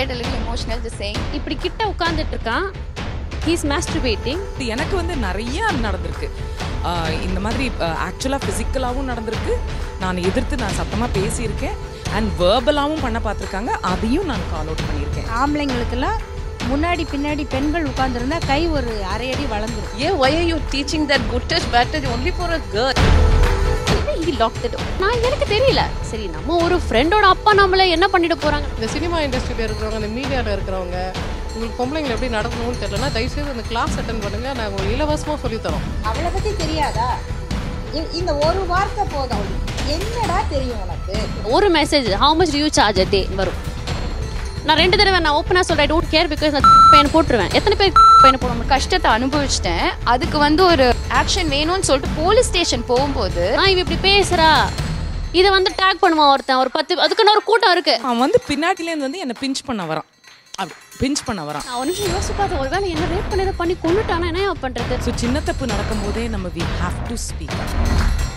get a little emotional just saying. இப்படி கிட்ட உட்கார்ந்துட்டு இருக்கான் ஹீஸ் மாஸ்டர்பேட்டிங் இது எனக்கு வந்து நிறைய நடந்திருக்கு ஆஹ் இந்த மாதிரி ஆக்சுவலாக ஃபிசிக்கலாகவும் நடந்திருக்கு நான் எதிர்த்து நான் சத்தமாக பேசியிருக்கேன் அண்ட் வேர்பலாகவும் பண்ண பார்த்துருக்காங்க அதையும் நான் கால் அவுட் பண்ணியிருக்கேன் ஆம்பளைங்களுக்கெல்லாம் முன்னாடி பின்னாடி பெண்கள் உட்கார்ந்துருந்தா கை ஒரு அரை அடி வளர்ந்துரும் Yeah, why are you teaching that good touch, bad touch only for a girl? he locked the door நான் எனக்கு தெரியல சரி நம்ம ஒரு ஃப்ரெண்டோட அப்பா நம்மள என்ன பண்ணிட போறாங்க இந்த சினிமா இண்டஸ்ட்ரியில் இருக்கிறவங்க இந்த மீடியாவில் இருக்கிறவங்க உங்களுக்கு பொம்பளைங்களை எப்படி நடக்கணும்னு தெரியலனா தயவுசெய்து அந்த கிளாஸ் அட்டன் பண்ணுங்க நாங்கள் உங்களுக்கு இலவசமாக சொல்லித்தரோம் அவளை பத்தி தெரியாதா இ- இந்த ஒரு வார்த்தை போதும் என்னடா தெரியும் உனக்கு ஒரு message how much you charge டே வரும் நான் ரெண்டு தடவை நான் ஓப்பனாக சொல்றேன் டோன்ட் கேர் பிகாஸ் நான் பையன் போட்டுருவேன் எத்தனை பேர் பையனை போட முடியும் கஷ்டத்தை அனுபவிச்சிட்டேன் அதுக்கு வந்து ஒரு ஆக்ஷன் வேணும்னு சொல்லிட்டு போலீஸ் ஸ்டேஷன் போகும்போது நான் இவ இப்படி பேசுறா இதை வந்து டேக் பண்ணுவான் ஒருத்தன் ஒரு பத்து அதுக்குன்னு ஒரு கூட்டம் இருக்கு அவன் வந்து பின்னாடிலேருந்து வந்து என்னை பிஞ்ச் பண்ண வரான் அப்படி பிஞ்ச் பண்ண வரான் நான் ஒரு நிமிஷம் யோசிச்சு பார்த்தேன் ஒருவேளை என்ன ரேப் பண்ணி இதை பண்ணி கொண்டுட்டானா என்ன பண்றது ஸோ சின்ன தப்பு நடக்கும்போதே நம்ம வி ஹாவ் டு ஸ்பீக்